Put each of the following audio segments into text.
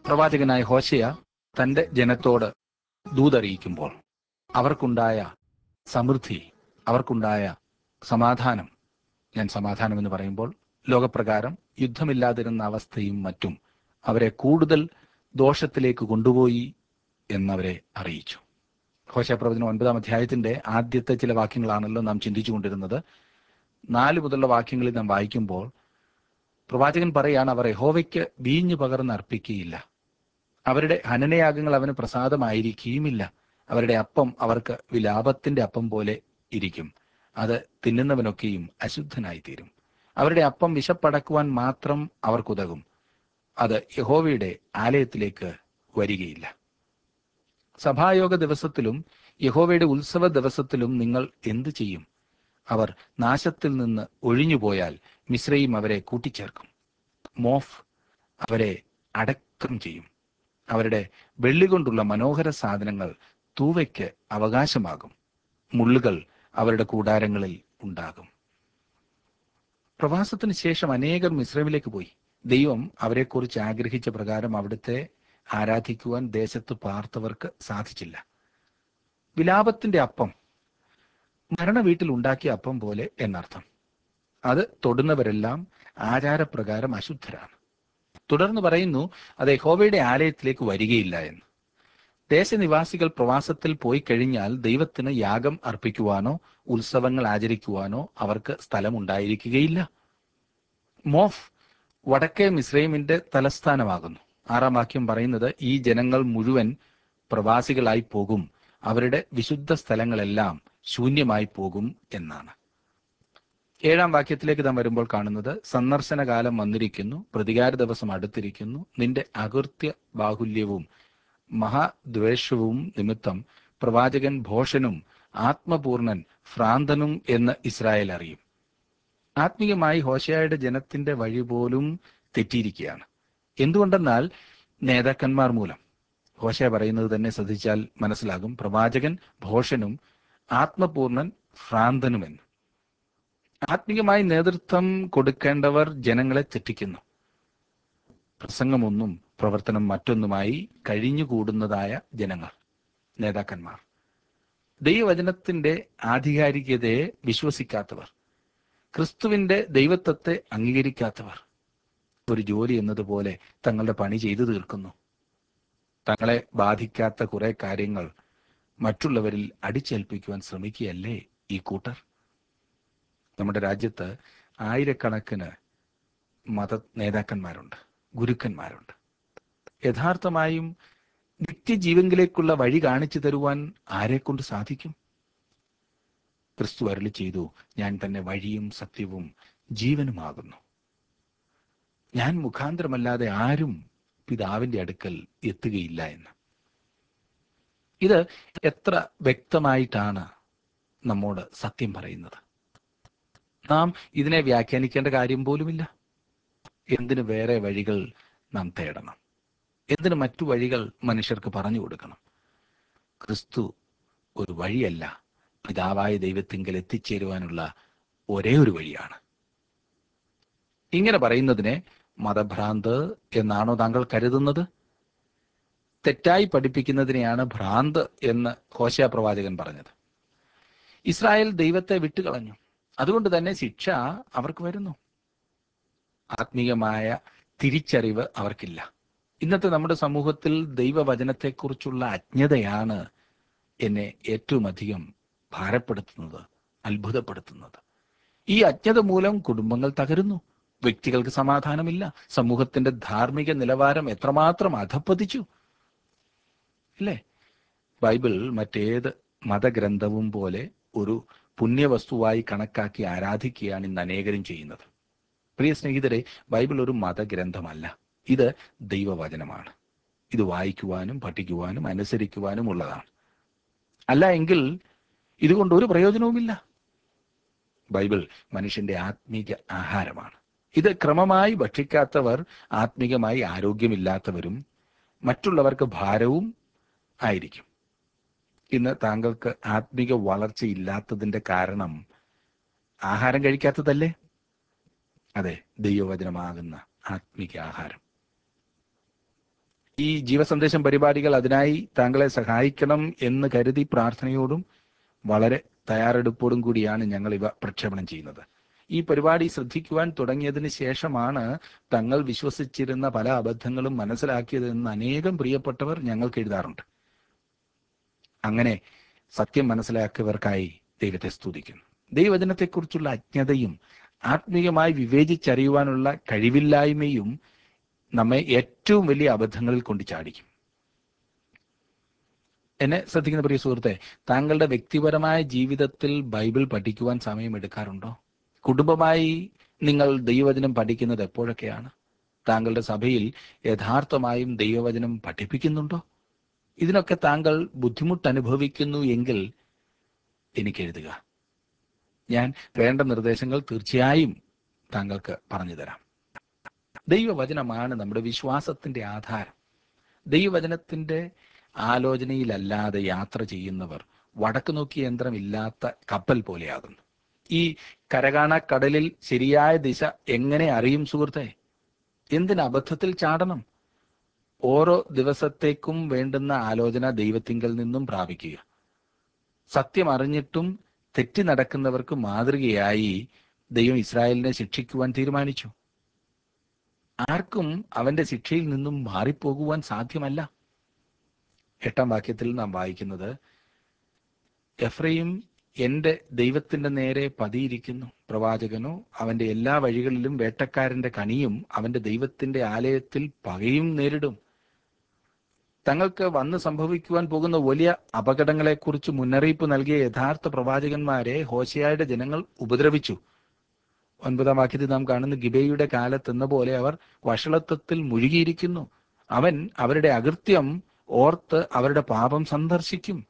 പ്രവാചകനായ ഹോശയ തന്റെ ജനത്തോട് ദൂതറിയിക്കുമ്പോൾ അവർക്കുണ്ടായ സമൃദ്ധി അവർക്കുണ്ടായ സമാധാനം ഞാൻ സമാധാനം എന്ന് പറയുമ്പോൾ ലോകപ്രകാരം യുദ്ധമില്ലാതിരുന്ന അവസ്ഥയും മറ്റും അവരെ കൂടുതൽ ദോഷത്തിലേക്ക് കൊണ്ടുപോയി എന്നവരെ അറിയിച്ചു ഹോശപ്രവചനം ഒൻപതാം അധ്യായത്തിന്റെ ആദ്യത്തെ ചില വാക്യങ്ങളാണല്ലോ നാം ചിന്തിച്ചുകൊണ്ടിരുന്നത് നാല് മുതലുള്ള വാക്യങ്ങളിൽ നാം വായിക്കുമ്പോൾ പ്രവാചകൻ പറയാണ് അവർ യഹോവയ്ക്ക് വീഞ്ഞു പകർന്ന് അർപ്പിക്കുകയില്ല അവരുടെ ഹനനയാഗങ്ങൾ അവന് പ്രസാദമായിരിക്കുകയുമില്ല അവരുടെ അപ്പം അവർക്ക് വിലാപത്തിന്റെ അപ്പം പോലെ ഇരിക്കും അത് തിന്നുന്നവനൊക്കെയും അശുദ്ധനായി തീരും അവരുടെ അപ്പം വിശപ്പടക്കുവാൻ മാത്രം അവർക്കുതകും അത് യഹോവയുടെ ആലയത്തിലേക്ക് വരികയില്ല സഭായോഗ ദിവസത്തിലും യഹോവയുടെ ഉത്സവ ദിവസത്തിലും നിങ്ങൾ എന്തു ചെയ്യും അവർ നാശത്തിൽ നിന്ന് ഒഴിഞ്ഞുപോയാൽ മിശ്രയും അവരെ കൂട്ടിച്ചേർക്കും മോഫ് അവരെ അടക്കം ചെയ്യും അവരുടെ വെള്ളി കൊണ്ടുള്ള മനോഹര സാധനങ്ങൾ തൂവയ്ക്ക് അവകാശമാകും മുള്ളുകൾ അവരുടെ കൂടാരങ്ങളിൽ ഉണ്ടാകും പ്രവാസത്തിന് ശേഷം അനേകർ മിശ്രമിലേക്ക് പോയി ദൈവം അവരെക്കുറിച്ച് ആഗ്രഹിച്ച പ്രകാരം അവിടുത്തെ ആരാധിക്കുവാൻ ദേശത്ത് പാർത്തവർക്ക് സാധിച്ചില്ല വിലാപത്തിന്റെ അപ്പം മരണ വീട്ടിൽ ഉണ്ടാക്കിയ അപ്പം പോലെ എന്നർത്ഥം അത് തൊടുന്നവരെല്ലാം ആചാരപ്രകാരം അശുദ്ധരാണ് തുടർന്ന് പറയുന്നു അത് യഹോവയുടെ ആലയത്തിലേക്ക് വരികയില്ല എന്ന് ദേശനിവാസികൾ പ്രവാസത്തിൽ പോയി കഴിഞ്ഞാൽ ദൈവത്തിന് യാഗം അർപ്പിക്കുവാനോ ഉത്സവങ്ങൾ ആചരിക്കുവാനോ അവർക്ക് സ്ഥലമുണ്ടായിരിക്കുകയില്ല മോഫ് വടക്കേ മിസ്രൈമിന്റെ തലസ്ഥാനമാകുന്നു ആറാം വാക്യം പറയുന്നത് ഈ ജനങ്ങൾ മുഴുവൻ പ്രവാസികളായി പോകും അവരുടെ വിശുദ്ധ സ്ഥലങ്ങളെല്ലാം ശൂന്യമായി പോകും എന്നാണ് ഏഴാം വാക്യത്തിലേക്ക് നാം വരുമ്പോൾ കാണുന്നത് സന്ദർശന കാലം വന്നിരിക്കുന്നു പ്രതികാര ദിവസം അടുത്തിരിക്കുന്നു നിന്റെ അകൃത്യ ബാഹുല്യവും മഹാദ്വേഷവും നിമിത്തം പ്രവാചകൻ ഭോഷനും ആത്മപൂർണൻ ഭ്രാന്തനും എന്ന് ഇസ്രായേൽ അറിയും ആത്മീയമായി ഹോശയായുടെ ജനത്തിന്റെ വഴി പോലും തെറ്റിയിരിക്കുകയാണ് എന്തുകൊണ്ടെന്നാൽ നേതാക്കന്മാർ മൂലം ഹോശയ പറയുന്നത് തന്നെ ശ്രദ്ധിച്ചാൽ മനസ്സിലാകും പ്രവാചകൻ ഭോഷനും ആത്മപൂർണൻ ഭ്രാന്തനുമെന്ന് ആത്മീയമായി നേതൃത്വം കൊടുക്കേണ്ടവർ ജനങ്ങളെ തെറ്റിക്കുന്നു പ്രസംഗമൊന്നും പ്രവർത്തനം മറ്റൊന്നുമായി കഴിഞ്ഞുകൂടുന്നതായ ജനങ്ങൾ നേതാക്കന്മാർ ദൈവവചനത്തിന്റെ ആധികാരികതയെ വിശ്വസിക്കാത്തവർ ക്രിസ്തുവിന്റെ ദൈവത്വത്തെ അംഗീകരിക്കാത്തവർ ഒരു ജോലി എന്നതുപോലെ തങ്ങളുടെ പണി ചെയ്തു തീർക്കുന്നു തങ്ങളെ ബാധിക്കാത്ത കുറെ കാര്യങ്ങൾ മറ്റുള്ളവരിൽ അടിച്ചേൽപ്പിക്കുവാൻ ശ്രമിക്കുകയല്ലേ ഈ കൂട്ടർ നമ്മുടെ രാജ്യത്ത് ആയിരക്കണക്കിന് മത നേതാക്കന്മാരുണ്ട് ഗുരുക്കന്മാരുണ്ട് യഥാർത്ഥമായും നിത്യജീവങ്കിലേക്കുള്ള വഴി കാണിച്ചു തരുവാൻ ആരെക്കൊണ്ട് സാധിക്കും ക്രിസ്തു അരുളി ചെയ്തു ഞാൻ തന്നെ വഴിയും സത്യവും ജീവനുമാകുന്നു ഞാൻ മുഖാന്തരമല്ലാതെ ആരും പിതാവിന്റെ അടുക്കൽ എത്തുകയില്ല എന്ന് ഇത് എത്ര വ്യക്തമായിട്ടാണ് നമ്മോട് സത്യം പറയുന്നത് നാം ഇതിനെ വ്യാഖ്യാനിക്കേണ്ട കാര്യം പോലുമില്ല എന്തിനു വേറെ വഴികൾ നാം തേടണം എന്തിനു മറ്റു വഴികൾ മനുഷ്യർക്ക് പറഞ്ഞു കൊടുക്കണം ക്രിസ്തു ഒരു വഴിയല്ല പിതാവായ ദൈവത്തിങ്കൽ എത്തിച്ചേരുവാനുള്ള ഒരേ ഒരു വഴിയാണ് ഇങ്ങനെ പറയുന്നതിനെ മതഭ്രാന്ത് എന്നാണോ താങ്കൾ കരുതുന്നത് തെറ്റായി പഠിപ്പിക്കുന്നതിനെയാണ് ഭ്രാന്ത് എന്ന് ഹോശയ പ്രവാചകൻ പറഞ്ഞത് ഇസ്രായേൽ ദൈവത്തെ വിട്ടുകളഞ്ഞു അതുകൊണ്ട് തന്നെ ശിക്ഷ അവർക്ക് വരുന്നു ആത്മീയമായ തിരിച്ചറിവ് അവർക്കില്ല ഇന്നത്തെ നമ്മുടെ സമൂഹത്തിൽ ദൈവവചനത്തെക്കുറിച്ചുള്ള അജ്ഞതയാണ് എന്നെ ഏറ്റവും അധികം ഭാരപ്പെടുത്തുന്നത് അത്ഭുതപ്പെടുത്തുന്നത് ഈ അജ്ഞത മൂലം കുടുംബങ്ങൾ തകരുന്നു വ്യക്തികൾക്ക് സമാധാനമില്ല സമൂഹത്തിന്റെ ധാർമ്മിക നിലവാരം എത്രമാത്രം അധപ്പതിച്ചു ഇല്ലേ ബൈബിൾ മറ്റേത് മതഗ്രന്ഥവും പോലെ ഒരു പുണ്യവസ്തുവായി കണക്കാക്കി ആരാധിക്കുകയാണ് ഇന്ന് അനേകരും ചെയ്യുന്നത് പ്രിയ സ്നേഹിതരെ ബൈബിൾ ഒരു മതഗ്രന്ഥമല്ല ഇത് ദൈവവചനമാണ് ഇത് വായിക്കുവാനും പഠിക്കുവാനും അനുസരിക്കുവാനും ഉള്ളതാണ് അല്ല എങ്കിൽ ഇതുകൊണ്ട് ഒരു പ്രയോജനവുമില്ല ബൈബിൾ മനുഷ്യന്റെ ആത്മീക ആഹാരമാണ് ഇത് ക്രമമായി ഭക്ഷിക്കാത്തവർ ആത്മീകമായി ആരോഗ്യമില്ലാത്തവരും മറ്റുള്ളവർക്ക് ഭാരവും ആയിരിക്കും ഇന്ന് താങ്കൾക്ക് ആത്മീക വളർച്ചയില്ലാത്തതിന്റെ കാരണം ആഹാരം കഴിക്കാത്തതല്ലേ അതെ ദൈവവചനമാകുന്ന ആത്മീക ആഹാരം ഈ ജീവസന്ദേശം പരിപാടികൾ അതിനായി താങ്കളെ സഹായിക്കണം എന്ന് കരുതി പ്രാർത്ഥനയോടും വളരെ തയ്യാറെടുപ്പോടും കൂടിയാണ് ഞങ്ങൾ ഇവ പ്രക്ഷേപണം ചെയ്യുന്നത് ഈ പരിപാടി ശ്രദ്ധിക്കുവാൻ തുടങ്ങിയതിന് ശേഷമാണ് തങ്ങൾ വിശ്വസിച്ചിരുന്ന പല അബദ്ധങ്ങളും മനസ്സിലാക്കിയതെന്ന് അനേകം പ്രിയപ്പെട്ടവർ ഞങ്ങൾക്ക് എഴുതാറുണ്ട് അങ്ങനെ സത്യം മനസ്സിലാക്കിയവർക്കായി ദൈവത്തെ സ്തുതിക്കുന്നു ദൈവവചനത്തെക്കുറിച്ചുള്ള അജ്ഞതയും ആത്മീയമായി വിവേചിച്ചറിയുവാനുള്ള കഴിവില്ലായ്മയും നമ്മെ ഏറ്റവും വലിയ അബദ്ധങ്ങളിൽ കൊണ്ട് ചാടിക്കും എന്നെ ശ്രദ്ധിക്കുന്ന പ്രിയ സുഹൃത്തെ താങ്കളുടെ വ്യക്തിപരമായ ജീവിതത്തിൽ ബൈബിൾ പഠിക്കുവാൻ സമയമെടുക്കാറുണ്ടോ കുടുംബമായി നിങ്ങൾ ദൈവവചനം പഠിക്കുന്നത് എപ്പോഴൊക്കെയാണ് താങ്കളുടെ സഭയിൽ യഥാർത്ഥമായും ദൈവവചനം പഠിപ്പിക്കുന്നുണ്ടോ ഇതിനൊക്കെ താങ്കൾ ബുദ്ധിമുട്ട് അനുഭവിക്കുന്നു എങ്കിൽ എനിക്ക് എഴുതുക ഞാൻ വേണ്ട നിർദ്ദേശങ്ങൾ തീർച്ചയായും താങ്കൾക്ക് പറഞ്ഞു തരാം ദൈവവചനമാണ് നമ്മുടെ വിശ്വാസത്തിന്റെ ആധാരം ദൈവവചനത്തിന്റെ ആലോചനയിലല്ലാതെ യാത്ര ചെയ്യുന്നവർ വടക്ക് നോക്കിയ യന്ത്രമില്ലാത്ത കപ്പൽ പോലെയാകുന്നു ഈ കരകാണ കടലിൽ ശരിയായ ദിശ എങ്ങനെ അറിയും സുഹൃത്തെ എന്തിന് അബദ്ധത്തിൽ ചാടണം ഓരോ ദിവസത്തേക്കും വേണ്ടുന്ന ആലോചന ദൈവത്തിങ്കൽ നിന്നും പ്രാപിക്കുക സത്യം അറിഞ്ഞിട്ടും തെറ്റി നടക്കുന്നവർക്ക് മാതൃകയായി ദൈവം ഇസ്രായേലിനെ ശിക്ഷിക്കുവാൻ തീരുമാനിച്ചു ആർക്കും അവന്റെ ശിക്ഷയിൽ നിന്നും മാറിപ്പോകുവാൻ സാധ്യമല്ല എട്ടാം വാക്യത്തിൽ നാം വായിക്കുന്നത് എഫ്രൈം എന്റെ ദൈവത്തിന്റെ നേരെ പതിയിരിക്കുന്നു പ്രവാചകനോ അവന്റെ എല്ലാ വഴികളിലും വേട്ടക്കാരന്റെ കണിയും അവന്റെ ദൈവത്തിന്റെ ആലയത്തിൽ പകയും നേരിടും തങ്ങൾക്ക് വന്ന് സംഭവിക്കുവാൻ പോകുന്ന വലിയ അപകടങ്ങളെക്കുറിച്ച് മുന്നറിയിപ്പ് നൽകിയ യഥാർത്ഥ പ്രവാചകന്മാരെ ഹോശയായുടെ ജനങ്ങൾ ഉപദ്രവിച്ചു ഒൻപതാം വാക്യത്തിൽ നാം കാണുന്ന ഗിബയുടെ കാലത്തെന്ന പോലെ അവർ വഷളത്വത്തിൽ മുഴുകിയിരിക്കുന്നു അവൻ അവരുടെ അകൃത്യം ഓർത്ത് അവരുടെ പാപം സന്ദർശിക്കും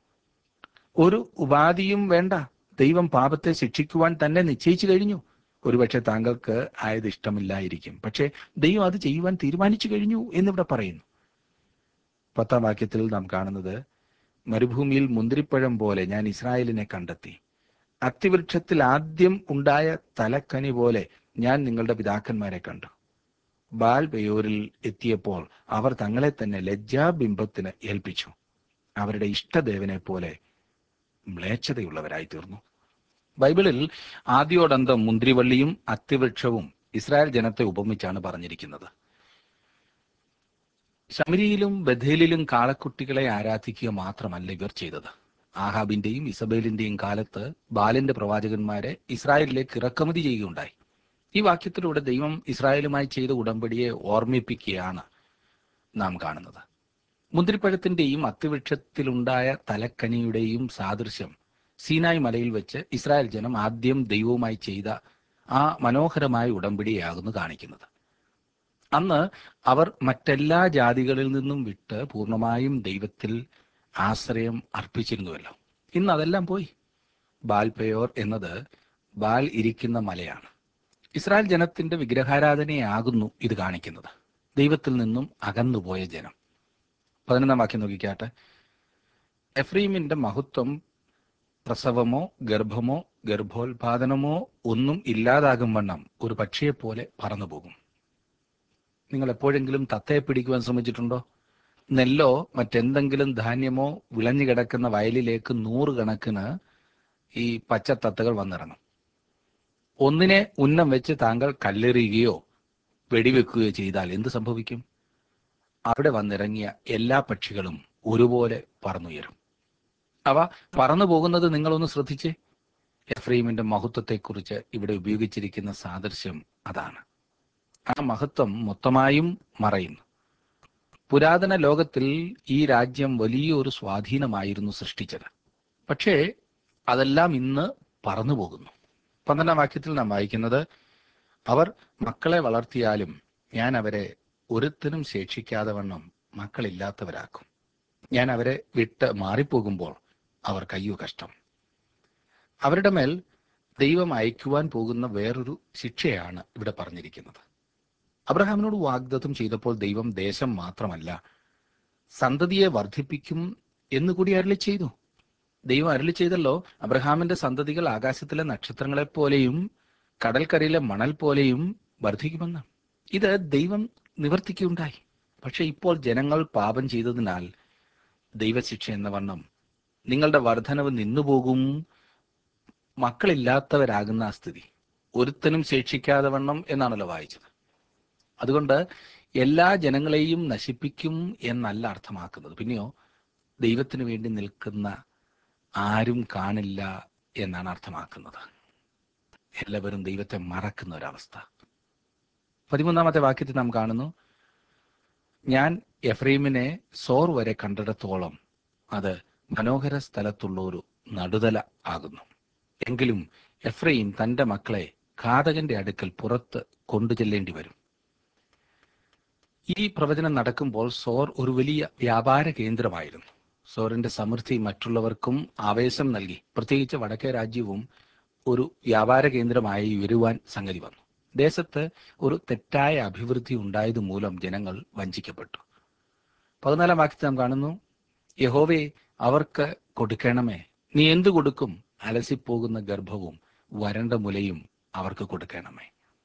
ഒരു ഉപാധിയും വേണ്ട ദൈവം പാപത്തെ ശിക്ഷിക്കുവാൻ തന്നെ നിശ്ചയിച്ചു കഴിഞ്ഞു ഒരുപക്ഷെ താങ്കൾക്ക് ആയത് ഇഷ്ടമില്ലായിരിക്കും പക്ഷേ ദൈവം അത് ചെയ്യുവാൻ തീരുമാനിച്ചു കഴിഞ്ഞു എന്നിവിടെ പറയുന്നു പത്താം വാക്യത്തിൽ നാം കാണുന്നത് മരുഭൂമിയിൽ മുന്തിരിപ്പഴം പോലെ ഞാൻ ഇസ്രായേലിനെ കണ്ടെത്തി അത്തിവൃക്ഷത്തിൽ ആദ്യം ഉണ്ടായ തലക്കനി പോലെ ഞാൻ നിങ്ങളുടെ പിതാക്കന്മാരെ കണ്ടു ബാൽ പെയോരിൽ എത്തിയപ്പോൾ അവർ തങ്ങളെ തന്നെ ലജ്ജാബിംബത്തിന് ഏൽപ്പിച്ചു അവരുടെ ഇഷ്ടദേവനെ പോലെ മ്ലേച്ഛതയുള്ളവരായി തീർന്നു ബൈബിളിൽ ആദ്യോടന്തം മുന്തിരിവള്ളിയും അത്തിവൃക്ഷവും ഇസ്രായേൽ ജനത്തെ ഉപമിച്ചാണ് പറഞ്ഞിരിക്കുന്നത് ശമരിയിലും ബഥേലിലും കാളക്കുട്ടികളെ ആരാധിക്കുക മാത്രമല്ല ഇവർ ചെയ്തത് ആഹാബിന്റെയും ഇസബേലിന്റെയും കാലത്ത് ബാലിന്റെ പ്രവാചകന്മാരെ ഇസ്രായേലിലേക്ക് ഇറക്കുമതി ചെയ്യുകയുണ്ടായി ഈ വാക്യത്തിലൂടെ ദൈവം ഇസ്രായേലുമായി ചെയ്ത ഉടമ്പടിയെ ഓർമ്മിപ്പിക്കുകയാണ് നാം കാണുന്നത് മുന്തിരിപ്പഴത്തിന്റെയും അത്തിവൃക്ഷത്തിലുണ്ടായ തലക്കനിയുടെയും സാദൃശ്യം സീനായ് മലയിൽ വെച്ച് ഇസ്രായേൽ ജനം ആദ്യം ദൈവവുമായി ചെയ്ത ആ മനോഹരമായ ഉടമ്പടിയാകുന്നു കാണിക്കുന്നത് അന്ന് അവർ മറ്റെല്ലാ ജാതികളിൽ നിന്നും വിട്ട് പൂർണ്ണമായും ദൈവത്തിൽ ആശ്രയം അർപ്പിച്ചിരുന്നുവല്ലോ ഇന്ന് അതെല്ലാം പോയി ബാൽ പെയോർ എന്നത് ബാൽ ഇരിക്കുന്ന മലയാണ് ഇസ്രായേൽ ജനത്തിന്റെ വിഗ്രഹാരാധനയാകുന്നു ഇത് കാണിക്കുന്നത് ദൈവത്തിൽ നിന്നും അകന്നുപോയ ജനം പതിനൊന്നാം വാക്യം നോക്കിക്കാട്ടെ എഫ്രീമിന്റെ മഹത്വം പ്രസവമോ ഗർഭമോ ഗർഭോത്പാദനമോ ഒന്നും ഇല്ലാതാകും വണ്ണം ഒരു പക്ഷിയെപ്പോലെ പറന്നുപോകും നിങ്ങൾ എപ്പോഴെങ്കിലും തത്തയെ പിടിക്കുവാൻ ശ്രമിച്ചിട്ടുണ്ടോ നെല്ലോ മറ്റെന്തെങ്കിലും ധാന്യമോ വിളഞ്ഞു കിടക്കുന്ന വയലിലേക്ക് നൂറുകണക്കിന് ഈ പച്ചത്തത്തകൾ വന്നിറങ്ങും ഒന്നിനെ ഉന്നം വെച്ച് താങ്കൾ കല്ലെറിയുകയോ വെടിവെക്കുകയോ ചെയ്താൽ എന്ത് സംഭവിക്കും അവിടെ വന്നിറങ്ങിയ എല്ലാ പക്ഷികളും ഒരുപോലെ പറന്നുയരും അവ പറന്നു പോകുന്നത് നിങ്ങളൊന്ന് ശ്രദ്ധിച്ചേ എഫ്രീമിന്റെ മഹത്വത്തെക്കുറിച്ച് ഇവിടെ ഉപയോഗിച്ചിരിക്കുന്ന സാദൃശ്യം അതാണ് ആ മഹത്വം മൊത്തമായും മറയുന്നു പുരാതന ലോകത്തിൽ ഈ രാജ്യം വലിയൊരു സ്വാധീനമായിരുന്നു സൃഷ്ടിച്ചത് പക്ഷേ അതെല്ലാം ഇന്ന് പറന്നു പോകുന്നു പന്ത്രണ്ടാം വാക്യത്തിൽ നാം വായിക്കുന്നത് അവർ മക്കളെ വളർത്തിയാലും ഞാൻ അവരെ ഒരുത്തിനും ശേഷിക്കാതെ വണ്ണം മക്കളില്ലാത്തവരാക്കും ഞാൻ അവരെ വിട്ട് മാറിപ്പോകുമ്പോൾ അവർ കയ്യോ കഷ്ടം അവരുടെ മേൽ ദൈവം അയക്കുവാൻ പോകുന്ന വേറൊരു ശിക്ഷയാണ് ഇവിടെ പറഞ്ഞിരിക്കുന്നത് അബ്രഹാമിനോട് വാഗ്ദത്തം ചെയ്തപ്പോൾ ദൈവം ദേശം മാത്രമല്ല സന്തതിയെ വർദ്ധിപ്പിക്കും എന്നുകൂടി അരളി ചെയ്തു ദൈവം അരളി ചെയ്തല്ലോ അബ്രഹാമിന്റെ സന്തതികൾ ആകാശത്തിലെ നക്ഷത്രങ്ങളെ പോലെയും കടൽക്കരയിലെ മണൽ പോലെയും വർദ്ധിക്കുമെന്ന് ഇത് ദൈവം നിവർത്തിക്കുകയുണ്ടായി പക്ഷെ ഇപ്പോൾ ജനങ്ങൾ പാപം ചെയ്തതിനാൽ ദൈവശിക്ഷ എന്ന വണ്ണം നിങ്ങളുടെ വർധനവ് നിന്നുപോകും മക്കളില്ലാത്തവരാകുന്ന ആ സ്ഥിതി ഒരുത്തനും ശേഷിക്കാതെ വണ്ണം എന്നാണല്ലോ വായിച്ചത് അതുകൊണ്ട് എല്ലാ ജനങ്ങളെയും നശിപ്പിക്കും എന്നല്ല അർത്ഥമാക്കുന്നത് പിന്നെയോ ദൈവത്തിന് വേണ്ടി നിൽക്കുന്ന ആരും കാണില്ല എന്നാണ് അർത്ഥമാക്കുന്നത് എല്ലാവരും ദൈവത്തെ മറക്കുന്ന ഒരവസ്ഥ പതിമൂന്നാമത്തെ വാക്യത്തിൽ നാം കാണുന്നു ഞാൻ എഫ്രൈമിനെ സോർ വരെ കണ്ടിടത്തോളം അത് മനോഹര സ്ഥലത്തുള്ള ഒരു നടുതല ആകുന്നു എങ്കിലും എഫ്രൈം തന്റെ മക്കളെ ഘാതകന്റെ അടുക്കൽ പുറത്ത് കൊണ്ടുചെല്ലേണ്ടി വരും ഈ പ്രവചനം നടക്കുമ്പോൾ സോർ ഒരു വലിയ വ്യാപാര കേന്ദ്രമായിരുന്നു സോറിന്റെ സമൃദ്ധി മറ്റുള്ളവർക്കും ആവേശം നൽകി പ്രത്യേകിച്ച് വടക്കേ രാജ്യവും ഒരു വ്യാപാര കേന്ദ്രമായി വരുവാൻ സംഗതി വന്നു ദേശത്ത് ഒരു തെറ്റായ അഭിവൃദ്ധി ഉണ്ടായത് മൂലം ജനങ്ങൾ വഞ്ചിക്കപ്പെട്ടു പതിനാലാം വാക്യത്തിൽ നാം കാണുന്നു യഹോവേ അവർക്ക് കൊടുക്കണമേ നീ എന്തു കൊടുക്കും അലസിപ്പോകുന്ന ഗർഭവും വരണ്ട മുലയും അവർക്ക് കൊടുക്കണമേ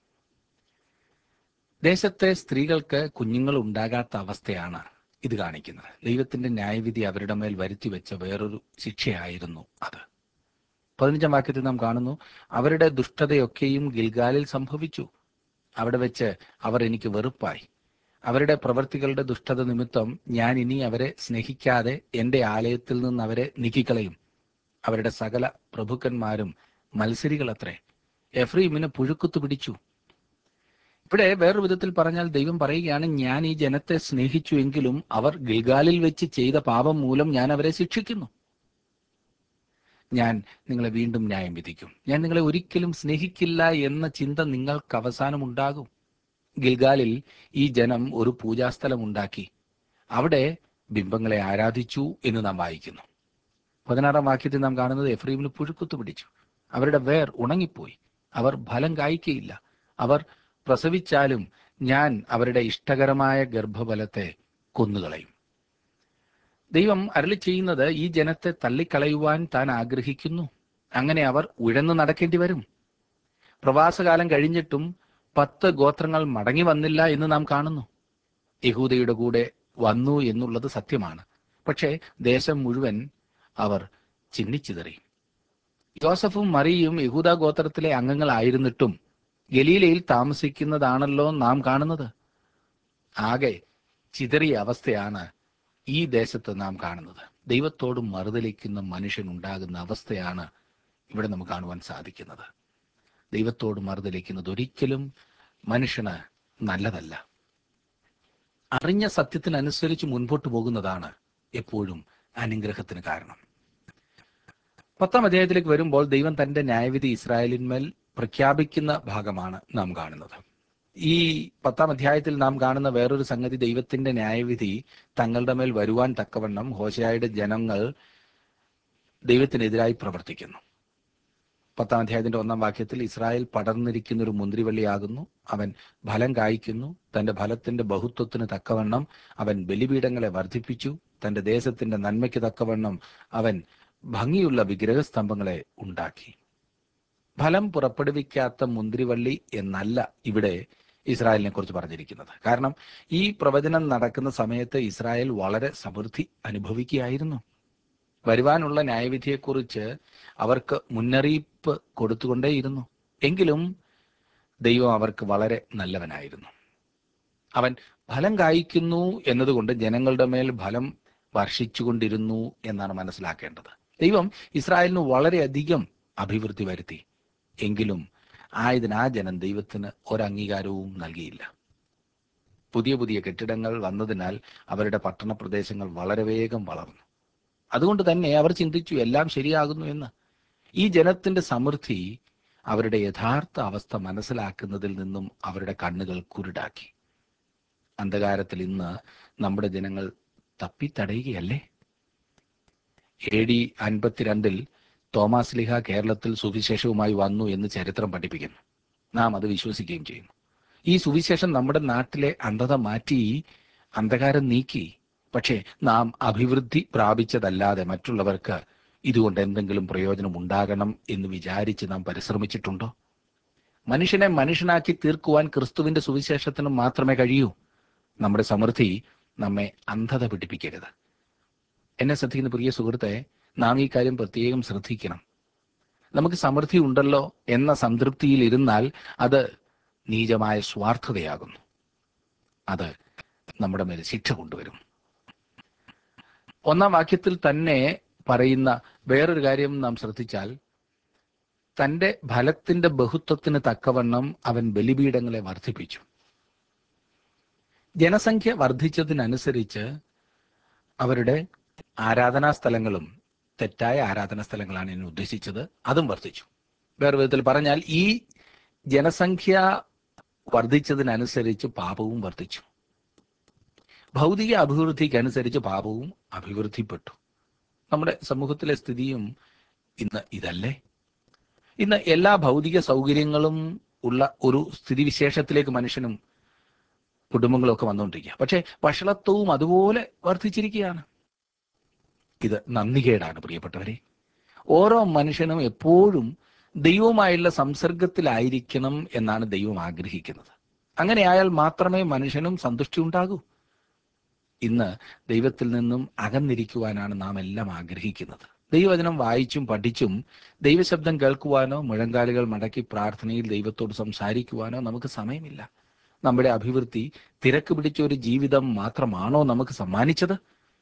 ദേശത്തെ സ്ത്രീകൾക്ക് കുഞ്ഞുങ്ങൾ ഉണ്ടാകാത്ത അവസ്ഥയാണ് ഇത് കാണിക്കുന്നത് ദൈവത്തിന്റെ ന്യായവിധി അവരുടെ മേൽ വരുത്തി വെച്ച വേറൊരു ശിക്ഷയായിരുന്നു അത് പതിനഞ്ചാം വാക്യത്തിൽ നാം കാണുന്നു അവരുടെ ദുഷ്ടതയൊക്കെയും ഗിൽഗാലിൽ സംഭവിച്ചു അവിടെ വെച്ച് അവർ എനിക്ക് വെറുപ്പായി അവരുടെ പ്രവർത്തികളുടെ ദുഷ്ടത നിമിത്തം ഞാൻ ഇനി അവരെ സ്നേഹിക്കാതെ എന്റെ ആലയത്തിൽ നിന്ന് അവരെ നീക്കിക്കളയും അവരുടെ സകല പ്രഭുക്കന്മാരും മത്സരികളത്രേ എഫ്രീമിന് പുഴുക്കുത്തു പിടിച്ചു ഇവിടെ വേറൊരു വിധത്തിൽ പറഞ്ഞാൽ ദൈവം പറയുകയാണ് ഞാൻ ഈ ജനത്തെ സ്നേഹിച്ചു എങ്കിലും അവർ ഗിൽഗാലിൽ വെച്ച് ചെയ്ത പാപം മൂലം ഞാൻ അവരെ ശിക്ഷിക്കുന്നു ഞാൻ നിങ്ങളെ വീണ്ടും ന്യായം വിധിക്കും ഞാൻ നിങ്ങളെ ഒരിക്കലും സ്നേഹിക്കില്ല എന്ന ചിന്ത നിങ്ങൾക്ക് അവസാനം ഉണ്ടാകും ഗിൽഗാലിൽ ഈ ജനം ഒരു പൂജാസ്ഥലം ഉണ്ടാക്കി അവിടെ ബിംബങ്ങളെ ആരാധിച്ചു എന്ന് നാം വായിക്കുന്നു പതിനാറാം വാക്യത്തിൽ നാം കാണുന്നത് എഫ്രീമിന് പുഴുക്കുത്തു പിടിച്ചു അവരുടെ വേർ ഉണങ്ങിപ്പോയി അവർ ഫലം കായ്ക്കയില്ല അവർ പ്രസവിച്ചാലും ഞാൻ അവരുടെ ഇഷ്ടകരമായ ഗർഭഫലത്തെ കൊന്നുകളയും ദൈവം അരളി ചെയ്യുന്നത് ഈ ജനത്തെ തള്ളിക്കളയുവാൻ താൻ ആഗ്രഹിക്കുന്നു അങ്ങനെ അവർ ഉഴന്നു നടക്കേണ്ടി വരും പ്രവാസകാലം കഴിഞ്ഞിട്ടും പത്ത് ഗോത്രങ്ങൾ മടങ്ങി വന്നില്ല എന്ന് നാം കാണുന്നു യഹൂദയുടെ കൂടെ വന്നു എന്നുള്ളത് സത്യമാണ് പക്ഷേ ദേശം മുഴുവൻ അവർ ചിന്നിച്ചിതറി ജോസഫും മറിയയും യഹൂദ ഗോത്രത്തിലെ അംഗങ്ങളായിരുന്നിട്ടും ഗലീലയിൽ താമസിക്കുന്നതാണല്ലോ നാം കാണുന്നത് ആകെ ചിതറിയ അവസ്ഥയാണ് ഈ ദേശത്ത് നാം കാണുന്നത് ദൈവത്തോട് മറുതലിക്കുന്ന മനുഷ്യൻ ഉണ്ടാകുന്ന അവസ്ഥയാണ് ഇവിടെ നമുക്ക് കാണുവാൻ സാധിക്കുന്നത് ദൈവത്തോട് മറുതലിക്കുന്നത് ഒരിക്കലും മനുഷ്യന് നല്ലതല്ല അറിഞ്ഞ സത്യത്തിനനുസരിച്ച് മുൻപോട്ട് പോകുന്നതാണ് എപ്പോഴും അനുഗ്രഹത്തിന് കാരണം പത്താം അധ്യായത്തിലേക്ക് വരുമ്പോൾ ദൈവം തന്റെ ന്യായവിധി ഇസ്രായേലിന്മേൽ പ്രഖ്യാപിക്കുന്ന ഭാഗമാണ് നാം കാണുന്നത് ഈ പത്താം അധ്യായത്തിൽ നാം കാണുന്ന വേറൊരു സംഗതി ദൈവത്തിന്റെ ന്യായവിധി തങ്ങളുടെ മേൽ വരുവാൻ തക്കവണ്ണം ഹോശയായുടെ ജനങ്ങൾ ദൈവത്തിനെതിരായി പ്രവർത്തിക്കുന്നു പത്താം അധ്യായത്തിന്റെ ഒന്നാം വാക്യത്തിൽ ഇസ്രായേൽ പടർന്നിരിക്കുന്ന ഒരു മുന്തിരിവള്ളിയാകുന്നു അവൻ ഫലം കായ്ക്കുന്നു തന്റെ ഫലത്തിന്റെ ബഹുത്വത്തിന് തക്കവണ്ണം അവൻ ബലിപീഠങ്ങളെ വർദ്ധിപ്പിച്ചു തന്റെ ദേശത്തിന്റെ നന്മയ്ക്ക് തക്കവണ്ണം അവൻ ഭംഗിയുള്ള വിഗ്രഹസ്തംഭങ്ങളെ ഉണ്ടാക്കി ഫലം പുറപ്പെടുവിക്കാത്ത മുന്തിരിവള്ളി എന്നല്ല ഇവിടെ ഇസ്രായേലിനെ കുറിച്ച് പറഞ്ഞിരിക്കുന്നത് കാരണം ഈ പ്രവചനം നടക്കുന്ന സമയത്ത് ഇസ്രായേൽ വളരെ സമൃദ്ധി അനുഭവിക്കുകയായിരുന്നു വരുവാനുള്ള ന്യായവിധിയെക്കുറിച്ച് അവർക്ക് മുന്നറിയിപ്പ് കൊടുത്തുകൊണ്ടേയിരുന്നു എങ്കിലും ദൈവം അവർക്ക് വളരെ നല്ലവനായിരുന്നു അവൻ ഫലം കായ്ക്കുന്നു എന്നതുകൊണ്ട് ജനങ്ങളുടെ മേൽ ഫലം വർഷിച്ചുകൊണ്ടിരുന്നു എന്നാണ് മനസ്സിലാക്കേണ്ടത് ദൈവം ഇസ്രായേലിന് വളരെയധികം അഭിവൃദ്ധി വരുത്തി എങ്കിലും ആയതിന് ആ ജനം ദൈവത്തിന് ഒരംഗീകാരവും നൽകിയില്ല പുതിയ പുതിയ കെട്ടിടങ്ങൾ വന്നതിനാൽ അവരുടെ പട്ടണ പ്രദേശങ്ങൾ വളരെ വേഗം വളർന്നു അതുകൊണ്ട് തന്നെ അവർ ചിന്തിച്ചു എല്ലാം ശരിയാകുന്നു എന്ന് ഈ ജനത്തിന്റെ സമൃദ്ധി അവരുടെ യഥാർത്ഥ അവസ്ഥ മനസ്സിലാക്കുന്നതിൽ നിന്നും അവരുടെ കണ്ണുകൾ കുരുടാക്കി അന്ധകാരത്തിൽ ഇന്ന് നമ്മുടെ ജനങ്ങൾ തപ്പിത്തടയുകയല്ലേ എ ഡി അൻപത്തിരണ്ടിൽ തോമാസ് ലിഹ കേരളത്തിൽ സുവിശേഷവുമായി വന്നു എന്ന് ചരിത്രം പഠിപ്പിക്കുന്നു നാം അത് വിശ്വസിക്കുകയും ചെയ്യുന്നു ഈ സുവിശേഷം നമ്മുടെ നാട്ടിലെ അന്ധത മാറ്റി അന്ധകാരം നീക്കി പക്ഷേ നാം അഭിവൃദ്ധി പ്രാപിച്ചതല്ലാതെ മറ്റുള്ളവർക്ക് ഇതുകൊണ്ട് എന്തെങ്കിലും പ്രയോജനം ഉണ്ടാകണം എന്ന് വിചാരിച്ച് നാം പരിശ്രമിച്ചിട്ടുണ്ടോ മനുഷ്യനെ മനുഷ്യനാക്കി തീർക്കുവാൻ ക്രിസ്തുവിന്റെ സുവിശേഷത്തിന് മാത്രമേ കഴിയൂ നമ്മുടെ സമൃദ്ധി നമ്മെ അന്ധത പിടിപ്പിക്കരുത് എന്നെ ശ്രദ്ധിക്കുന്ന പ്രിയ സുഹൃത്തെ നാം ഈ കാര്യം പ്രത്യേകം ശ്രദ്ധിക്കണം നമുക്ക് സമൃദ്ധി ഉണ്ടല്ലോ എന്ന സംതൃപ്തിയിൽ ഇരുന്നാൽ അത് നീചമായ സ്വാർത്ഥതയാകുന്നു അത് നമ്മുടെ മേൽ ശിക്ഷ കൊണ്ടുവരും ഒന്നാം വാക്യത്തിൽ തന്നെ പറയുന്ന വേറൊരു കാര്യം നാം ശ്രദ്ധിച്ചാൽ തന്റെ ഫലത്തിന്റെ ബഹുത്വത്തിന് തക്കവണ്ണം അവൻ ബലിപീഠങ്ങളെ വർദ്ധിപ്പിച്ചു ജനസംഖ്യ വർദ്ധിച്ചതിനനുസരിച്ച് അവരുടെ ആരാധനാ സ്ഥലങ്ങളും തെറ്റായ ആരാധനാ സ്ഥലങ്ങളാണ് ഞാൻ ഉദ്ദേശിച്ചത് അതും വർദ്ധിച്ചു വേറെ വിധത്തിൽ പറഞ്ഞാൽ ഈ ജനസംഖ്യ വർദ്ധിച്ചതിനനുസരിച്ച് പാപവും വർദ്ധിച്ചു ഭൗതിക അഭിവൃദ്ധിക്കനുസരിച്ച് പാപവും അഭിവൃദ്ധിപ്പെട്ടു നമ്മുടെ സമൂഹത്തിലെ സ്ഥിതിയും ഇന്ന് ഇതല്ലേ ഇന്ന് എല്ലാ ഭൗതിക സൗകര്യങ്ങളും ഉള്ള ഒരു സ്ഥിതിവിശേഷത്തിലേക്ക് മനുഷ്യനും കുടുംബങ്ങളും ഒക്കെ വന്നുകൊണ്ടിരിക്കുക പക്ഷേ വഷളത്വവും അതുപോലെ വർദ്ധിച്ചിരിക്കുകയാണ് ഇത് നന്ദികേടാണ് പ്രിയപ്പെട്ടവരെ ഓരോ മനുഷ്യനും എപ്പോഴും ദൈവവുമായുള്ള സംസർഗത്തിലായിരിക്കണം എന്നാണ് ദൈവം ആഗ്രഹിക്കുന്നത് അങ്ങനെയായാൽ മാത്രമേ മനുഷ്യനും സന്തുഷ്ടി ഉണ്ടാകൂ ഇന്ന് ദൈവത്തിൽ നിന്നും അകന്നിരിക്കുവാനാണ് നാം എല്ലാം ആഗ്രഹിക്കുന്നത് ദൈവവചനം വായിച്ചും പഠിച്ചും ദൈവശബ്ദം കേൾക്കുവാനോ മുഴങ്കാലുകൾ മടക്കി പ്രാർത്ഥനയിൽ ദൈവത്തോട് സംസാരിക്കുവാനോ നമുക്ക് സമയമില്ല നമ്മുടെ അഭിവൃദ്ധി തിരക്ക് പിടിച്ച ഒരു ജീവിതം മാത്രമാണോ നമുക്ക് സമ്മാനിച്ചത്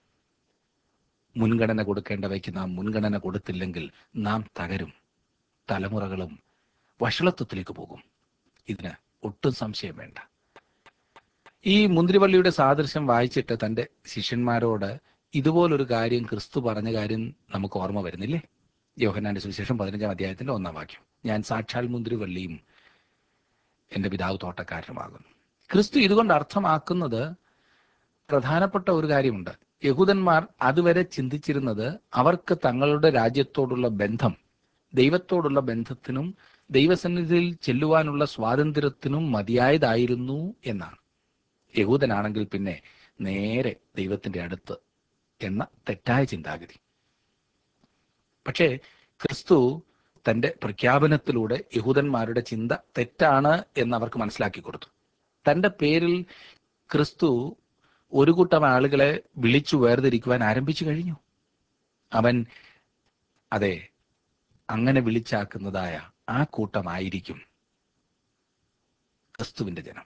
മുൻഗണന കൊടുക്കേണ്ടവയ്ക്ക് നാം മുൻഗണന കൊടുത്തില്ലെങ്കിൽ നാം തകരും തലമുറകളും വഷളത്വത്തിലേക്ക് പോകും ഇതിന് ഒട്ടും സംശയം വേണ്ട ഈ മുന്തിരിവള്ളിയുടെ സാദൃശ്യം വായിച്ചിട്ട് തന്റെ ശിഷ്യന്മാരോട് ഇതുപോലൊരു കാര്യം ക്രിസ്തു പറഞ്ഞ കാര്യം നമുക്ക് ഓർമ്മ വരുന്നില്ലേ യോഹന്നാന്റെ സുവിശേഷം പതിനഞ്ചാം അധ്യായത്തിന്റെ ഒന്നാം വാക്യം ഞാൻ സാക്ഷാൽ മുന്തിരിവള്ളിയും എന്റെ പിതാവ് തോട്ടക്കാരനുമാകുന്നു ക്രിസ്തു ഇതുകൊണ്ട് അർത്ഥമാക്കുന്നത് പ്രധാനപ്പെട്ട ഒരു കാര്യമുണ്ട് യഹൂദന്മാർ അതുവരെ ചിന്തിച്ചിരുന്നത് അവർക്ക് തങ്ങളുടെ രാജ്യത്തോടുള്ള ബന്ധം ദൈവത്തോടുള്ള ബന്ധത്തിനും ദൈവസന്നിധിയിൽ ചെല്ലുവാനുള്ള സ്വാതന്ത്ര്യത്തിനും മതിയായതായിരുന്നു എന്നാണ് യഹൂദനാണെങ്കിൽ പിന്നെ നേരെ ദൈവത്തിന്റെ അടുത്ത് എന്ന തെറ്റായ ചിന്താഗതി പക്ഷേ ക്രിസ്തു തന്റെ പ്രഖ്യാപനത്തിലൂടെ യഹൂദന്മാരുടെ ചിന്ത തെറ്റാണ് എന്ന് അവർക്ക് മനസ്സിലാക്കി കൊടുത്തു തന്റെ പേരിൽ ക്രിസ്തു ഒരു കൂട്ടം ആളുകളെ വിളിച്ചു വേർതിരിക്കുവാൻ ആരംഭിച്ചു കഴിഞ്ഞു അവൻ അതെ അങ്ങനെ വിളിച്ചാക്കുന്നതായ ആ കൂട്ടമായിരിക്കും ക്രിസ്തുവിന്റെ ജനം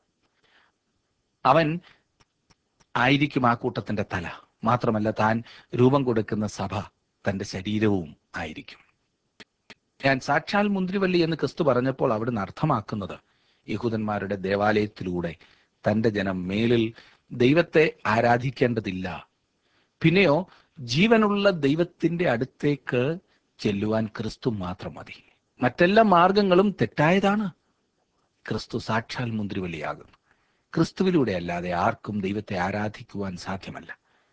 അവൻ ആയിരിക്കും ആ കൂട്ടത്തിന്റെ തല മാത്രമല്ല താൻ രൂപം കൊടുക്കുന്ന സഭ തന്റെ ശരീരവും ആയിരിക്കും ഞാൻ സാക്ഷാൽ മുന്തിരിവള്ളി എന്ന് ക്രിസ്തു പറഞ്ഞപ്പോൾ അവിടുന്ന് അർത്ഥമാക്കുന്നത് യഹൂദന്മാരുടെ ദേവാലയത്തിലൂടെ തന്റെ ജനം മേലിൽ ദൈവത്തെ ആരാധിക്കേണ്ടതില്ല പിന്നെയോ ജീവനുള്ള ദൈവത്തിന്റെ അടുത്തേക്ക് ചെല്ലുവാൻ ക്രിസ്തു മാത്രം മതി മറ്റെല്ലാ മാർഗങ്ങളും തെറ്റായതാണ് ക്രിസ്തു സാക്ഷാൽ മുന്തിരിവള്ളിയാകുന്നു ക്രിസ്തുവിലൂടെ അല്ലാതെ ആർക്കും ദൈവത്തെ ആരാധിക്കുവാൻ സാധ്യമല്ല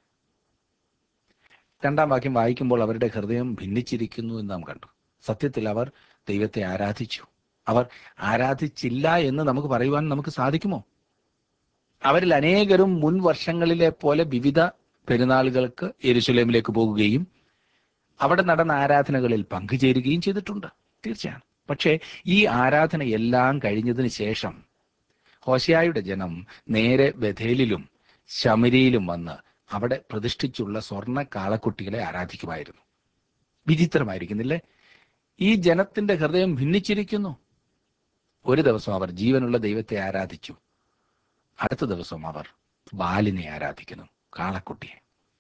രണ്ടാം വാക്യം വായിക്കുമ്പോൾ അവരുടെ ഹൃദയം ഭിന്നിച്ചിരിക്കുന്നു എന്ന് നാം കണ്ടു സത്യത്തിൽ അവർ ദൈവത്തെ ആരാധിച്ചു അവർ ആരാധിച്ചില്ല എന്ന് നമുക്ക് പറയുവാൻ നമുക്ക് സാധിക്കുമോ അവരിൽ അനേകരും മുൻ വർഷങ്ങളിലെ പോലെ വിവിധ പെരുന്നാളുകൾക്ക് യെരുശലേമിലേക്ക് പോകുകയും അവിടെ നടന്ന ആരാധനകളിൽ പങ്കുചേരുകയും ചെയ്തിട്ടുണ്ട് തീർച്ചയാണ് പക്ഷേ ഈ ആരാധന എല്ലാം കഴിഞ്ഞതിന് ശേഷം ഹോശയായുടെ ജനം നേരെ ബഥേലിലും ശമരിയിലും വന്ന് അവിടെ പ്രതിഷ്ഠിച്ചുള്ള സ്വർണ്ണ കാളക്കുട്ടികളെ ആരാധിക്കുമായിരുന്നു വിചിത്രമായിരിക്കുന്നില്ലേ ഈ ജനത്തിന്റെ ഹൃദയം ഭിന്നിച്ചിരിക്കുന്നു ഒരു ദിവസം അവർ ജീവനുള്ള ദൈവത്തെ ആരാധിച്ചു അടുത്ത ദിവസം അവർ ബാലിനെ ആരാധിക്കുന്നു കാളക്കുട്ടിയെ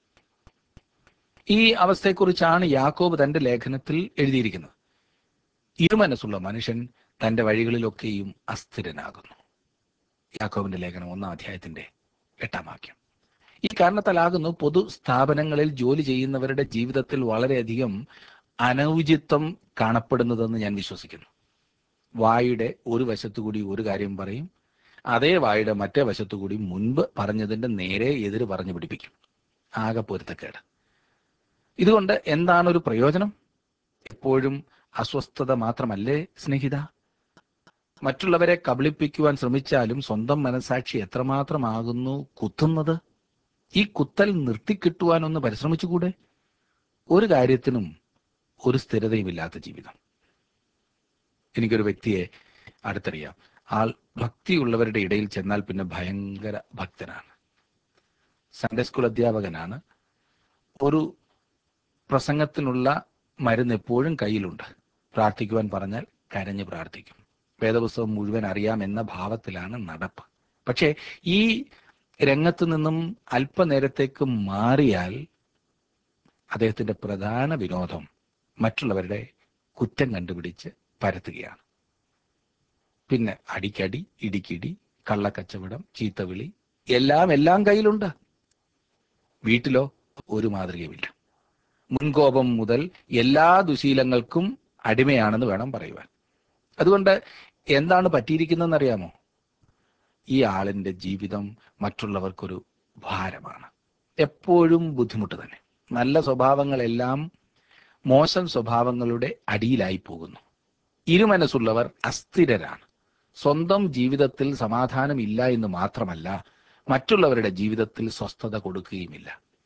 ഈ അവസ്ഥയെക്കുറിച്ചാണ് യാക്കോബ് തന്റെ ലേഖനത്തിൽ എഴുതിയിരിക്കുന്നത് ഇരുമനസ്സുള്ള മനുഷ്യൻ തന്റെ വഴികളിലൊക്കെയും അസ്ഥിരനാകുന്നു യാക്കോബിന്റെ ലേഖനം ഒന്നാം അധ്യായത്തിന്റെ എട്ടാം വാക്യം ഈ കാരണത്താലാകുന്നു പൊതു സ്ഥാപനങ്ങളിൽ ജോലി ചെയ്യുന്നവരുടെ ജീവിതത്തിൽ വളരെയധികം അനൗചിത്വം കാണപ്പെടുന്നതെന്ന് ഞാൻ വിശ്വസിക്കുന്നു വായുടെ ഒരു വശത്തുകൂടി ഒരു കാര്യം പറയും അതേ വായുടെ മറ്റേ വശത്തുകൂടി മുൻപ് പറഞ്ഞതിന്റെ നേരെ എതിര് പറഞ്ഞു പിടിപ്പിക്കും ആകെ പൊരുത്തക്കേട് ഇതുകൊണ്ട് എന്താണ് ഒരു പ്രയോജനം എപ്പോഴും അസ്വസ്ഥത മാത്രമല്ലേ സ്നേഹിത മറ്റുള്ളവരെ കബളിപ്പിക്കുവാൻ ശ്രമിച്ചാലും സ്വന്തം മനസാക്ഷി എത്രമാത്രമാകുന്നു കുത്തുന്നത് ഈ കുത്തൽ നിർത്തിക്കിട്ടുവാനൊന്ന് പരിശ്രമിച്ചുകൂടെ ഒരു കാര്യത്തിനും ഒരു സ്ഥിരതയുമില്ലാത്ത ജീവിതം എനിക്കൊരു വ്യക്തിയെ അടുത്തറിയാം ആൾ ഭക്തിയുള്ളവരുടെ ഇടയിൽ ചെന്നാൽ പിന്നെ ഭയങ്കര ഭക്തനാണ് സൺഡേ സ്കൂൾ അധ്യാപകനാണ് ഒരു പ്രസംഗത്തിനുള്ള മരുന്ന് എപ്പോഴും കയ്യിലുണ്ട് പ്രാർത്ഥിക്കുവാൻ പറഞ്ഞാൽ കരഞ്ഞ് പ്രാർത്ഥിക്കും വേദപുസ്തകം മുഴുവൻ അറിയാമെന്ന ഭാവത്തിലാണ് നടപ്പ് പക്ഷേ ഈ രംഗത്തു നിന്നും അല്പനേരത്തേക്ക് മാറിയാൽ അദ്ദേഹത്തിന്റെ പ്രധാന വിനോദം മറ്റുള്ളവരുടെ കുറ്റം കണ്ടുപിടിച്ച് പരത്തുകയാണ് പിന്നെ അടിക്കടി ഇടിക്കിടി കള്ളക്കച്ചവടം ചീത്തവിളി എല്ലാം എല്ലാം കയ്യിലുണ്ട് വീട്ടിലോ ഒരു മാതൃകയുമില്ല മുൻകോപം മുതൽ എല്ലാ ദുശീലങ്ങൾക്കും അടിമയാണെന്ന് വേണം പറയുവാൻ അതുകൊണ്ട് എന്താണ് പറ്റിയിരിക്കുന്നതെന്ന് അറിയാമോ ഈ ആളിന്റെ ജീവിതം മറ്റുള്ളവർക്കൊരു ഭാരമാണ് എപ്പോഴും ബുദ്ധിമുട്ട് തന്നെ നല്ല സ്വഭാവങ്ങളെല്ലാം മോശം സ്വഭാവങ്ങളുടെ അടിയിലായി പോകുന്നു ഇരുമനസ്സുള്ളവർ അസ്ഥിരരാണ് സ്വന്തം ജീവിതത്തിൽ സമാധാനം ഇല്ല എന്ന് മാത്രമല്ല മറ്റുള്ളവരുടെ ജീവിതത്തിൽ സ്വസ്ഥത കൊടുക്കുകയുമില്ല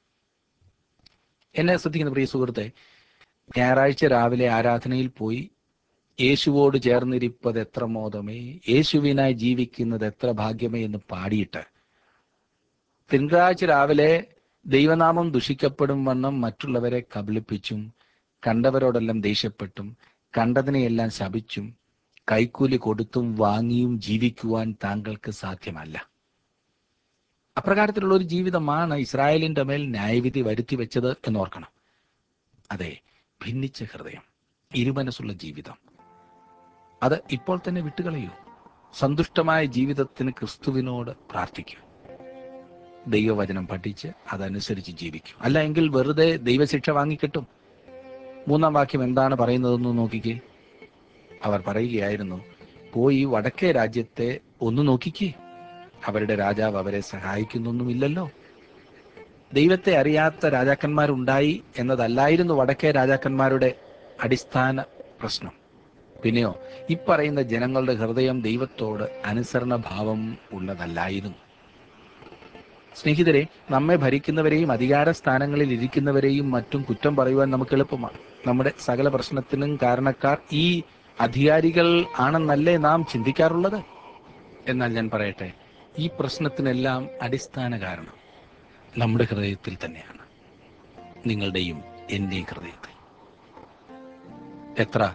എന്നെ ശ്രദ്ധിക്കുന്ന പ്രിയ സുഹൃത്തെ ഞായറാഴ്ച രാവിലെ ആരാധനയിൽ പോയി യേശുവോട് ചേർന്നിരിപ്പത് എത്ര മോദമേ യേശുവിനായി ജീവിക്കുന്നത് എത്ര ഭാഗ്യമേ എന്ന് പാടിയിട്ട് തിങ്കളാഴ്ച രാവിലെ ദൈവനാമം ദുഷിക്കപ്പെടും വണ്ണം മറ്റുള്ളവരെ കബളിപ്പിച്ചും കണ്ടവരോടെല്ലാം ദേഷ്യപ്പെട്ടും കണ്ടതിനെയെല്ലാം ശപിച്ചും കൈക്കൂലി കൊടുത്തും വാങ്ങിയും ജീവിക്കുവാൻ താങ്കൾക്ക് സാധ്യമല്ല അപ്രകാരത്തിലുള്ള ഒരു ജീവിതമാണ് ഇസ്രായേലിന്റെ മേൽ ന്യായവിധി വരുത്തി വെച്ചത് എന്നോർക്കണം അതെ ഭിന്നിച്ച ഹൃദയം ഇരുമനസ്സുള്ള ജീവിതം അത് ഇപ്പോൾ തന്നെ വിട്ടുകളയൂ സന്തുഷ്ടമായ ജീവിതത്തിന് ക്രിസ്തുവിനോട് പ്രാർത്ഥിക്കൂ ദൈവവചനം പഠിച്ച് അതനുസരിച്ച് ജീവിക്കും അല്ല എങ്കിൽ വെറുതെ ദൈവശിക്ഷ വാങ്ങിക്കിട്ടും മൂന്നാം വാക്യം എന്താണ് പറയുന്നതെന്ന് നോക്കിക്കേ അവർ പറയുകയായിരുന്നു പോയി വടക്കേ രാജ്യത്തെ ഒന്ന് നോക്കിക്കേ അവരുടെ രാജാവ് അവരെ സഹായിക്കുന്നൊന്നുമില്ലല്ലോ ദൈവത്തെ അറിയാത്ത രാജാക്കന്മാരുണ്ടായി എന്നതല്ലായിരുന്നു വടക്കേ രാജാക്കന്മാരുടെ അടിസ്ഥാന പ്രശ്നം പിന്നെയോ ഇപ്പറയുന്ന ജനങ്ങളുടെ ഹൃദയം ദൈവത്തോട് അനുസരണ ഭാവം ഉള്ളതല്ലായിരുന്നു സ്നേഹിതരെ നമ്മെ ഭരിക്കുന്നവരെയും അധികാര സ്ഥാനങ്ങളിൽ ഇരിക്കുന്നവരെയും മറ്റും കുറ്റം പറയുവാൻ നമുക്ക് എളുപ്പമാണ് നമ്മുടെ സകല പ്രശ്നത്തിനും കാരണക്കാർ ഈ അധികാരികൾ ആണെന്നല്ലേ നാം ചിന്തിക്കാറുള്ളത് എന്നാൽ ഞാൻ പറയട്ടെ ഈ പ്രശ്നത്തിനെല്ലാം അടിസ്ഥാന കാരണം നമ്മുടെ ഹൃദയത്തിൽ തന്നെയാണ് നിങ്ങളുടെയും എന്റെയും ഹൃദയത്തിൽ എത്ര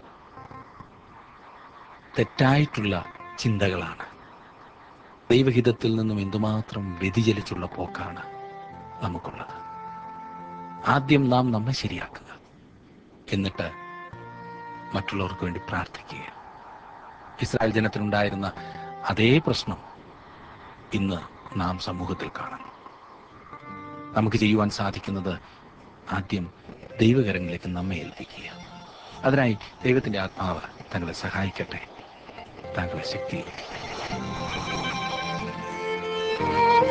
തെറ്റായിട്ടുള്ള ചിന്തകളാണ് ദൈവഹിതത്തിൽ നിന്നും എന്തുമാത്രം വ്യതിചലിച്ചുള്ള പോക്കാണ് നമുക്കുള്ളത് ആദ്യം നാം നമ്മെ ശരിയാക്കുക എന്നിട്ട് മറ്റുള്ളവർക്ക് വേണ്ടി പ്രാർത്ഥിക്കുക ഇസ്രായേൽ ജനത്തിനുണ്ടായിരുന്ന അതേ പ്രശ്നം ഇന്ന് നാം സമൂഹത്തിൽ കാണുന്നു നമുക്ക് ചെയ്യുവാൻ സാധിക്കുന്നത് ആദ്യം ദൈവകരങ്ങളിലേക്ക് നമ്മെ ഏൽപ്പിക്കുക അതിനായി ദൈവത്തിന്റെ ആത്മാവ് താങ്കളെ സഹായിക്കട്ടെ താങ്കളെ ശക്തിയിലേക്ക്